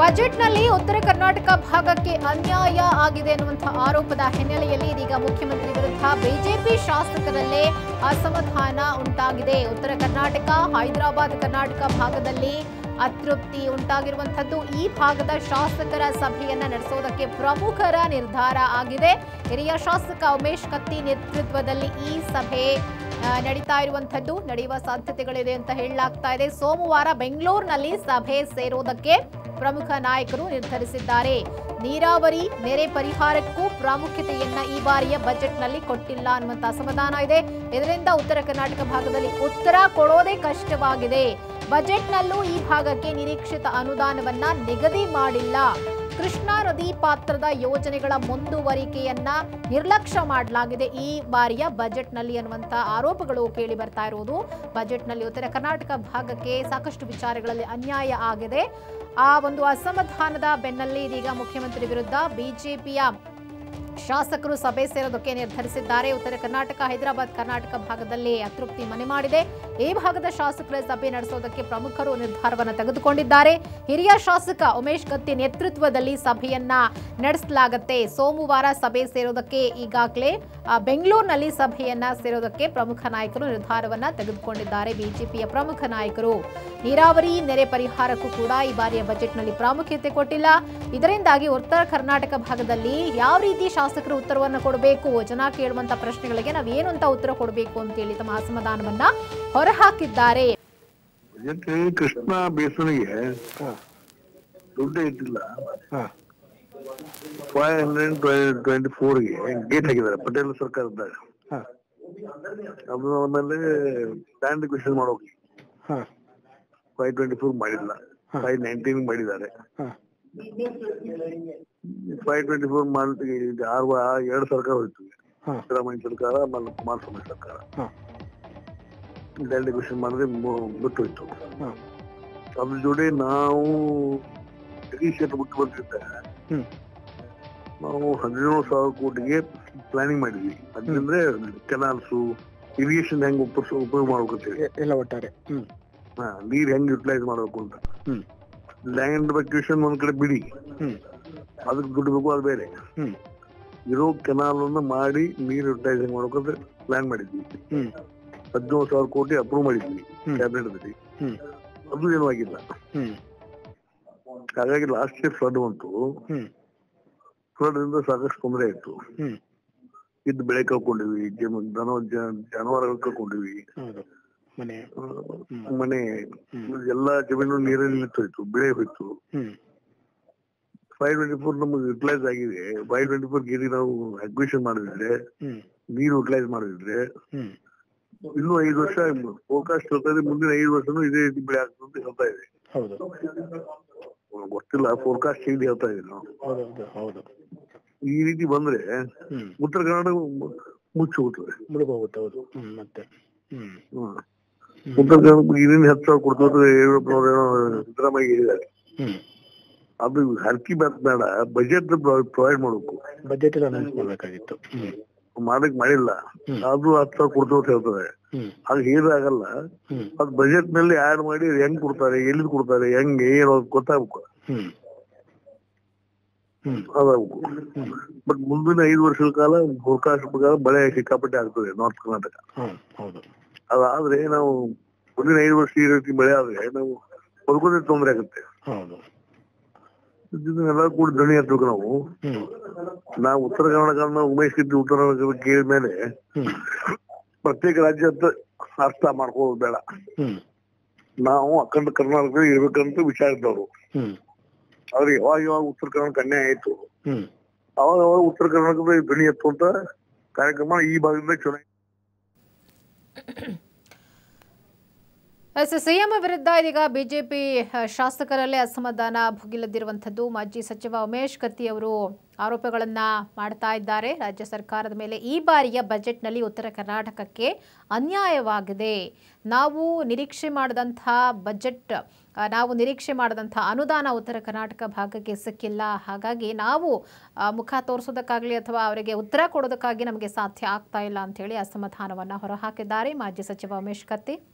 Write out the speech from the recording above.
ಬಜೆಟ್ನಲ್ಲಿ ಉತ್ತರ ಕರ್ನಾಟಕ ಭಾಗಕ್ಕೆ ಅನ್ಯಾಯ ಆಗಿದೆ ಎನ್ನುವಂತಹ ಆರೋಪದ ಹಿನ್ನೆಲೆಯಲ್ಲಿ ಇದೀಗ ಮುಖ್ಯಮಂತ್ರಿ ವಿರುದ್ಧ ಬಿಜೆಪಿ ಶಾಸಕರಲ್ಲೇ ಅಸಮಾಧಾನ ಉಂಟಾಗಿದೆ ಉತ್ತರ ಕರ್ನಾಟಕ ಹೈದರಾಬಾದ್ ಕರ್ನಾಟಕ ಭಾಗದಲ್ಲಿ ಅತೃಪ್ತಿ ಉಂಟಾಗಿರುವಂತದ್ದು ಈ ಭಾಗದ ಶಾಸಕರ ಸಭೆಯನ್ನ ನಡೆಸೋದಕ್ಕೆ ಪ್ರಮುಖರ ನಿರ್ಧಾರ ಆಗಿದೆ ಹಿರಿಯ ಶಾಸಕ ಉಮೇಶ್ ಕತ್ತಿ ನೇತೃತ್ವದಲ್ಲಿ ಈ ಸಭೆ ಆ, ನಡೀತಾ ಇರುವಂತದ್ದು ನಡೆಯುವ ಸಾಧ್ಯತೆಗಳಿದೆ ಅಂತ ಹೇಳಲಾಗ್ತಾ ಇದೆ ಸೋಮವಾರ ಬೆಂಗಳೂರಿನಲ್ಲಿ ಸಭೆ ಸೇರೋದಕ್ಕೆ ಪ್ರಮುಖ ನಾಯಕರು ನಿರ್ಧರಿಸಿದ್ದಾರೆ ನೀರಾವರಿ ನೆರೆ ಪರಿಹಾರಕ್ಕೂ ಪ್ರಾಮುಖ್ಯತೆಯನ್ನ ಈ ಬಾರಿಯ ಬಜೆಟ್ನಲ್ಲಿ ಕೊಟ್ಟಿಲ್ಲ ಅನ್ನುವಂತ ಅಸಮಾಧಾನ ಇದೆ ಇದರಿಂದ ಉತ್ತರ ಕರ್ನಾಟಕ ಭಾಗದಲ್ಲಿ ಉತ್ತರ ಕೊಡೋದೇ ಕಷ್ಟವಾಗಿದೆ ಬಜೆಟ್ನಲ್ಲೂ ಈ ಭಾಗಕ್ಕೆ ನಿರೀಕ್ಷಿತ ಅನುದಾನವನ್ನ ನಿಗದಿ ಮಾಡಿಲ್ಲ ಕೃಷ್ಣಾ ನದಿ ಪಾತ್ರದ ಯೋಜನೆಗಳ ಮುಂದುವರಿಕೆಯನ್ನ ನಿರ್ಲಕ್ಷ್ಯ ಮಾಡಲಾಗಿದೆ ಈ ಬಾರಿಯ ಬಜೆಟ್ನಲ್ಲಿ ಅನ್ನುವಂತ ಆರೋಪಗಳು ಕೇಳಿ ಬರ್ತಾ ಇರುವುದು ಬಜೆಟ್ನಲ್ಲಿ ಉತ್ತರ ಕರ್ನಾಟಕ ಭಾಗಕ್ಕೆ ಸಾಕಷ್ಟು ವಿಚಾರಗಳಲ್ಲಿ ಅನ್ಯಾಯ ಆಗಿದೆ ಆ ಒಂದು ಅಸಮಾಧಾನದ ಬೆನ್ನಲ್ಲೇ ಇದೀಗ ಮುಖ್ಯಮಂತ್ರಿ ವಿರುದ್ಧ ಬಿಜೆಪಿಯ ಶಾಸಕರು ಸಭೆ ಸೇರೋದಕ್ಕೆ ನಿರ್ಧರಿಸಿದ್ದಾರೆ ಉತ್ತರ ಕರ್ನಾಟಕ ಹೈದರಾಬಾದ್ ಕರ್ನಾಟಕ ಭಾಗದಲ್ಲಿ ಅತೃಪ್ತಿ ಮನೆ ಮಾಡಿದೆ ಈ ಭಾಗದ ಶಾಸಕರ ಸಭೆ ನಡೆಸೋದಕ್ಕೆ ಪ್ರಮುಖರು ನಿರ್ಧಾರವನ್ನು ತೆಗೆದುಕೊಂಡಿದ್ದಾರೆ ಹಿರಿಯ ಶಾಸಕ ಉಮೇಶ್ ಕತ್ತಿ ನೇತೃತ್ವದಲ್ಲಿ ಸಭೆಯನ್ನ ನಡೆಸಲಾಗುತ್ತೆ ಸೋಮವಾರ ಸಭೆ ಸೇರೋದಕ್ಕೆ ಈಗಾಗಲೇ ಆ, ಬೆಂಗಳೂರಿನಲ್ಲಿ ಸಭೆಯನ್ನ ಸೇರೋದಕ್ಕೆ ಪ್ರಮುಖ ನಾಯಕರು ನಿರ್ಧಾರವನ್ನ ತೆಗೆದುಕೊಂಡಿದ್ದಾರೆ ಬಿಜೆಪಿಯ ಪ್ರಮುಖ ನಾಯಕರು ನೀರಾವರಿ ನೆರೆ ಪರಿಹಾರಕ್ಕೂ ಕೂಡ ಈ ಬಾರಿಯ ಬಜೆಟ್ನಲ್ಲಿ ಪ್ರಾಮುಖ್ಯತೆ ಕೊಟ್ಟಿಲ್ಲ ಇದರಿಂದಾಗಿ ಉತ್ತರ ಕರ್ನಾಟಕ ಭಾಗದಲ್ಲಿ ಯಾವ ರೀತಿ ಶಾಸಕರು ಉತ್ತರವನ್ನು ಕೊಡಬೇಕು ಜನ ಕೇಳುವಂತ ಪ್ರಶ್ನೆಗಳಿಗೆ ನಾವು ಏನು ಅಂತ ಉತ್ತರ ಕೊಡಬೇಕು ಅಂತೇಳಿ ತಮ್ಮ ಅಸಮಾಧಾನವನ್ನ ಹೊರಹಾಕಿದ್ದಾರೆ ಇದಕ್ಕೆ ಕೃಷ್ಣ ಬೇಸನಿಗೆ ದುಡ್ಡು ಇಟ್ಟಿಲ್ಲ ಫೈವ್ ಹಂಡ್ರೆಡ್ ಟ್ವೆಂಟಿ ಫೋರ್ಗೆ ಗೇಟ್ ಹಾಕಿದ್ದಾರೆ ಪಟೇಲ್ ಸರ್ಕಾರದಾಗ ಅದು ಆಮೇಲೆ ಲ್ಯಾಂಡ್ ಕ್ವೆಶನ್ ಮಾಡೋಕೆ ಫೈವ್ ಟ್ವೆಂಟಿ ಫೋರ್ ಮಾಡಿಲ್ಲ ಫೈವ್ ನೈನ್ಟೀನ್ ಮಾಡಿದ್ದಾರೆ ಫೈವ್ ಟ್ವೆಂಟಿ ಫೋರ್ ಮಾಡಿ ಆರು ಎರಡು ಸರ್ಕಾರ ಹೋಯ್ತು ಸಿದ್ದರಾಮಯ್ಯ ಸರ್ಕಾರ ಆಮೇಲೆ ಕುಮಾರಸ್ವಾಮಿ ಸರ್ಕಾರ ಲ್ಯಾಂಡ್ ಕ್ವೆಶನ್ ಮಾಡಿದ್ರೆ ಮು- ಬಿಟ್ಟು ಹೋಯ್ತು ಅದ್ರ ಜೋಡಿ ನಾವು ಜಗದೀಶ್ ಶೆಟ್ಟಿ ಬಿಟ್ಟು ಬರ್ತಿದ್ದ ಹ್ಮ್. ನಾವು ಹದಿನೇಳು ಸಾವಿರ ಕೋಟಿಗೆ ಪ್ಲಾನಿಂಗ್ ಮಾಡಿದ್ವಿ ಅದಂದ್ರೆ ಕೆನಾಲ್ಸು ಇರಿಗೇಷನ್ ಹೆಂಗ್ ಉಪ ಉಪಯೋಗ ಮಾಡ್ಬೇಕಂತೇಳಿ ಎಲ್ಲ ಒಟ್ಟಾರೆ ಹ್ಮ್ ಹಾ ನೀರ್ ಹೆಂಗ್ ಯುಟಿಲೈಸ್ ಮಾಡ್ಬೇಕು ಅಂತ ಹ್ಮ್. ಲ್ಯಾಂಡ್ ಬಕ್ಯೂಷನ್ ಒಂದ್ ಕಡೆ ಬಿಡಿ ಹ್ಮ್ ಅದಕ್ಕೆ ದುಡ್ಡು ಬೇಕು ಅದು ಬೇರೆ ಹ್ಮ್ ಇರೋ ಕೆನಾಲ್ ಅನ್ನ ಮಾಡಿ ನೀರ್ ಯುಟಿಲೈಸ್ ಮಾಡ್ಬೇಕಂತ ಪ್ಲಾನ್ ಮಾಡಿದ್ವಿ ಹ್ಮ್ ಹದಿನೇಳು ಸಾವಿರ ಕೋಟಿ ಅಪ್ರೂವ್ ಮಾಡಿದ್ವಿ ಹ್ಮ್. ಕ್ಯಾಬಿನೆಟ್ ದಲ್ಲಿ ಹ್ಮ್ ಅದು ಏನೂ ಆಗಿಲ್ಲ ಹ್ಮ್ ಹಾಗಾಗಿ ಲಾಸ್ಟ್ ಇಯರ್ ಫ್ಲಡ್ ಬಂತು ಹ್ಮ್ ಫ್ಲಡ್ ಇಂದ ಸಾಕಷ್ಟು ತೊಂದರೆ ಆಯ್ತು ಹ್ಮ್ ಇದ್ದು ಬೆಳೆ ಕಳ್ಕೊಂಡಿವಿ ಜಮ- ದನ ಜ- ಜಾನುವಾರುಗಳು ಕಳ್ಕೊಂಡಿವಿ ಹೌದು ಮನೆ ಆ, ಹ್ಮ್. ಮನೆ ಹ್ಮ್ ಎಲ್ಲಾ ಜಮೀನು ನೀರಲ್ಲಿ ನಿಂತೋಯ್ತು ಬೆಳೆ ಹೋಯ್ತು ಹ್ಮ್ ಫೈವ್ ಟ್ವೆಂಟಿ ಫೋರ್ ನಮಗೆ ಯುಟಿಲೈಸ್ ಆಗಿದೆ ಫೈವ್ ಟ್ವೆಂಟಿ ಫೋರ್ ಗಿರಿ ನಾವು ಅಕ್ವಿಷನ್ ಮಾಡಿದ್ರೆ ಹ್ಮ್ ನೀರು ಯುಟಿಲೈಸ್ ಮಾಡಿದ್ರೆ ಹ್ಮ್ ಇನ್ನೂ ಐದು ವರ್ಷ ಫೋರ್ಕಾಸ್ಟ್ ಹೇಳ್ತಾ ಇದೆ ಮುಂದಿನ ಐದು ವರ್ಷನೂ ಇದೇ ರೀತಿ ಬೆಳೆ ಆಗ್ತದೆ ಅಂತ ಹೇಳ್ತಾ ಇದೆ ಹೌದು ಗೊತ್ತಿಲ್ಲ ಫೋರ್ಕಾಸ್ಟ್ ಹೇಳಿ ಹೇಳ್ತಾ ಇದೀವಿ ನಾವು ಹೌದು ಹೌದು ಹೌದು ಈ ರೀತಿ ಬಂದ್ರೆ ಹ್ಮ್ ಉತ್ತರ ಕನ್ನಡ ಮುಚ್ಚಿ ಹೋಗ್ತದೆ ಮುಳುಗೋಗುತ್ತೆ ಹೌದು ಹ್ಮ್ ಮತ್ತೆ ಹ್ಮ್ ಹ್ಮ್. ಹ್ಮ್. ಉತ್ತರ ಕನ್ನಡ ಇದನ್ನ ಹತ್ತು ಸಾವಿರ ಕೊಡ್ತಾರೆ ಯಡಿಯೂರಪ್ಪನವ್ರು ಏನೋ ಸಿದ್ದರಾಮಯ್ಯ ಹೇಳಿದ್ದಾರೆ ಹ್ಮ್ ಅದು ಹರಕಿ ಬೇಡ ಬೇಡ ಬಜೆಟ್ ಪ್ರೊವೈಡ್ ಮಾಡ್ಬೇಕು ಬಜೆಟ್ ಎಲ್ಲ ಅನೌನ್ಸ್ ಮಾಡ್ಬೇಕಾಗಿತ್ತು ಹ್ಮ್ ಮಾಡಕ್ ಮಾಡಿಲ್ಲ ಹ್ಮ್. ಅದು ಹತ್ತು ಸಾವಿರ ಕೊಡ್ತೇವೆ ಅಂತ ಹೇಳ್ತಾರೆ ಹ್ಮ್ ಹಾಗೆ ಹೇಳಿದಾಗಲ್ಲ ಹ್ಮ್ ಅದು ಬಜೆಟ್ ನಲ್ಲಿ ಆಡ್ ಮಾಡಿ ಹೆಂಗ್ ಕೊಡ್ತಾರೆ ಎಲ್ಲಿ ಕೊಡ್ತಾರೆ ಹೆಂಗ್ ಏನು ಅದು ಗೊತ್ತಾಗ್ಬೇಕು ಹ್ಮ್ ಹ್ಮ್ ಅದಾಗಬೇಕು ಬಟ್ ಮುಂದಿನ ಐದು ವರ್ಷದ ಕಾಲ ಫೋರ್ಕಾಸ್ಟ್ ಪ್ರಕಾರ ಮಳೆ ಸಿಕ್ಕಾಪಟ್ಟೆ ಆಗ್ತದೆ ನಾರ್ತ್ ಕರ್ನಾಟಕ ಹ್ಮ್ ಹೌದು ಅದಾದ್ರೆ ನಾವು ಮುಂದಿನ ಐದು ವರ್ಷ ಈ ರೀತಿ ಮಳೆ ಆದ್ರೆ ನಾವು ಬದುಕೋದೇ ತೊಂದರೆ ಆಗುತ್ತೆ ಹೌದು ಇದನ್ನೆಲ್ಲ ಕೂಡ ದಣಿ ಹತ್ಬೇಕು ನಾವು ಹ್ಮ್ ನಾವು ಉತ್ತರ ಕರ್ನಾಟಕ ಉಮೇಶ್ ಕಿತ್ತಿ ಉತ್ತರ ಕರ್ನಾಟಕ ಕೇಳಿದ ಮೇಲೆ ಹ್ಮ್ ಪ್ರತ್ಯೇಕ ರಾಜ್ಯ ಅಂತ ಅರ್ಥ ಮಾಡ್ಕೊಳ್ಳೋದು ಬೇಡ ಹ್ಮ್ ನಾವು ಅಖಂಡ ಕರ್ನಾಟಕ ಇರ್ಬೇಕಂತ ವಿಚಾರ ಇದ್ದವರು ಹ್ಮ್ ಆದ್ರೆ ಯಾವಾಗ ಯಾವಾಗ ಉತ್ತರ ಕರ್ನಾಟಕ ಅನ್ಯಾಯ ಆಯ್ತು ಹ್ಮ್ ಅವಾಗ ಅವಾಗ ಉತ್ತರ ಕರ್ನಾಟಕದ ಧ್ವನಿ ಎತ್ತುವಂತ ಕಾರ್ಯಕ್ರಮ ಈ ಭಾಗದಿಂದ ಚುನಾವಣೆ ಎಸ್ ಸಿಎಂ ವಿರುದ್ಧ ಇದೀಗ ಬಿಜೆಪಿ ಶಾಸಕರಲ್ಲೇ ಅಸಮಾಧಾನ ಭುಗಿಲದಿರುವಂಥದ್ದು ಮಾಜಿ ಸಚಿವ ಉಮೇಶ್ ಕತ್ತಿ ಅವರು ಆರೋಪಗಳನ್ನ ಮಾಡ್ತಾ ಇದ್ದಾರೆ ರಾಜ್ಯ ಸರ್ಕಾರದ ಮೇಲೆ ಈ ಬಾರಿಯ ಬಜೆಟ್ನಲ್ಲಿ ಉತ್ತರ ಕರ್ನಾಟಕಕ್ಕೆ ಅನ್ಯಾಯವಾಗಿದೆ ನಾವು ನಿರೀಕ್ಷೆ ಮಾಡಿದಂಥ ಬಜೆಟ್ ಆ, ನಾವು ನಿರೀಕ್ಷೆ ಮಾಡಿದಂಥ ಅನುದಾನ ಉತ್ತರ ಕರ್ನಾಟಕ ಭಾಗಕ್ಕೆ ಸಿಕ್ಕಿಲ್ಲ ಹಾಗಾಗಿ ನಾವು ಆ, ಮುಖ ತೋರಿಸೋದಕ್ಕಾಗಲಿ ಅಥವಾ ಅವರಿಗೆ ಉತ್ತರ ಕೊಡೋದಕ್ಕಾಗಿ ನಮಗೆ ಸಾಧ್ಯ ಆಗ್ತಾ ಇಲ್ಲ ಅಂತ ಹೇಳಿ ಅಸಮಾಧಾನವನ್ನು ಹೊರಹಾಕಿದ್ದಾರೆ ಮಾಜಿ ಸಚಿವ ಉಮೇಶ್ ಕತ್ತಿ